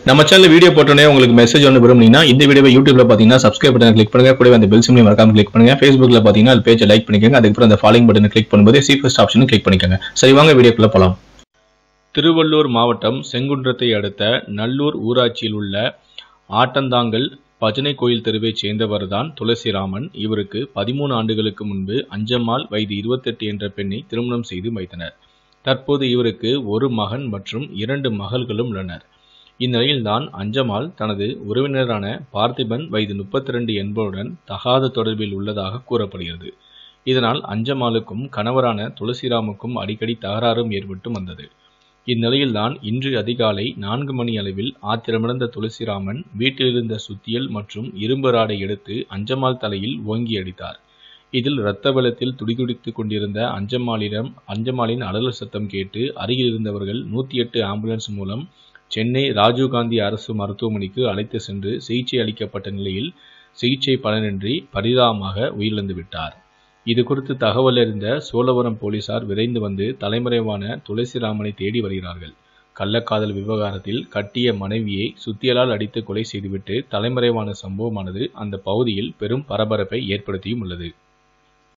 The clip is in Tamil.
நம்ம சேனல் வீடியோ போட்டோன்னே உங்களுக்கு மெசேஜ் ஒன்று விரும்புனீங்கன்னா இந்த வீடியோவை யூடியூப்ல பார்த்தீங்கன்னா சப்ஸ்கிரைப் பட்டன் கிளிக் பண்ணுங்க கூடவே அந்த பெல் சிம்லையும் மறக்காம கிளிக் பண்ணுங்க ஃபேஸ்புக்ல பார்த்தீங்கன்னா அது பேஜை லைக் பண்ணிக்கோங்க அதுக்கப்புறம் அந்த ஃபாலோயிங் பட்டனை கிளிக் பண்ணும்போது சி ஃபர்ஸ்ட் ஆப்ஷனும் கிளிக் பண்ணிக்கோங்க சரி வாங்க வீடியோக்குள்ள போலாம் திருவள்ளூர் மாவட்டம் செங்குன்றத்தை அடுத்த நல்லூர் ஊராட்சியில் உள்ள ஆட்டந்தாங்கல் பஜனை கோயில் தெருவைச் சேர்ந்தவர்தான் துளசிராமன் இவருக்கு பதிமூணு ஆண்டுகளுக்கு முன்பு அஞ்சம்மாள் வயது இருபத்தெட்டு என்ற பெண்ணை திருமணம் செய்து வைத்தனர் தற்போது இவருக்கு ஒரு மகன் மற்றும் இரண்டு மகள்களும் உள்ளனர் இந்நிலையில்தான் அஞ்சம்மாள் தனது உறவினரான பார்த்திபன் வயது முப்பத்தி ரெண்டு என்பவருடன் தகாத தொடர்பில் உள்ளதாக கூறப்படுகிறது இதனால் அஞ்சம்மாளுக்கும் கணவரான துளசிராமுக்கும் அடிக்கடி தகராறும் ஏற்பட்டு வந்தது இந்நிலையில்தான் இன்று அதிகாலை நான்கு மணி அளவில் ஆத்திரமிழந்த துளசிராமன் வீட்டிலிருந்த சுத்தியல் மற்றும் இரும்பு ராடை எடுத்து அஞ்சம்மாள் தலையில் ஓங்கி அடித்தார் இதில் இரத்த வெள்ளத்தில் துடிதுடித்துக் கொண்டிருந்த அஞ்சம்மாளிடம் அஞ்சம்மாளின் அலறல் சத்தம் கேட்டு அருகில் இருந்தவர்கள் நூற்றி எட்டு ஆம்புலன்ஸ் மூலம் சென்னை ராஜீவ்காந்தி அரசு மருத்துவமனைக்கு அழைத்து சென்று சிகிச்சை அளிக்கப்பட்ட நிலையில் சிகிச்சை பலனின்றி பரிதாபமாக உயிரிழந்து விட்டார் இது குறித்து தகவல் அறிந்த சோழவரம் போலீசார் விரைந்து வந்து தலைமறைவான துளசிராமனை தேடி வருகிறார்கள் கள்ளக்காதல் விவகாரத்தில் கட்டிய மனைவியை சுத்தியலால் அடித்து கொலை செய்துவிட்டு தலைமறைவான சம்பவமானது அந்த பகுதியில் பெரும் பரபரப்பை ஏற்படுத்தியும் உள்ளது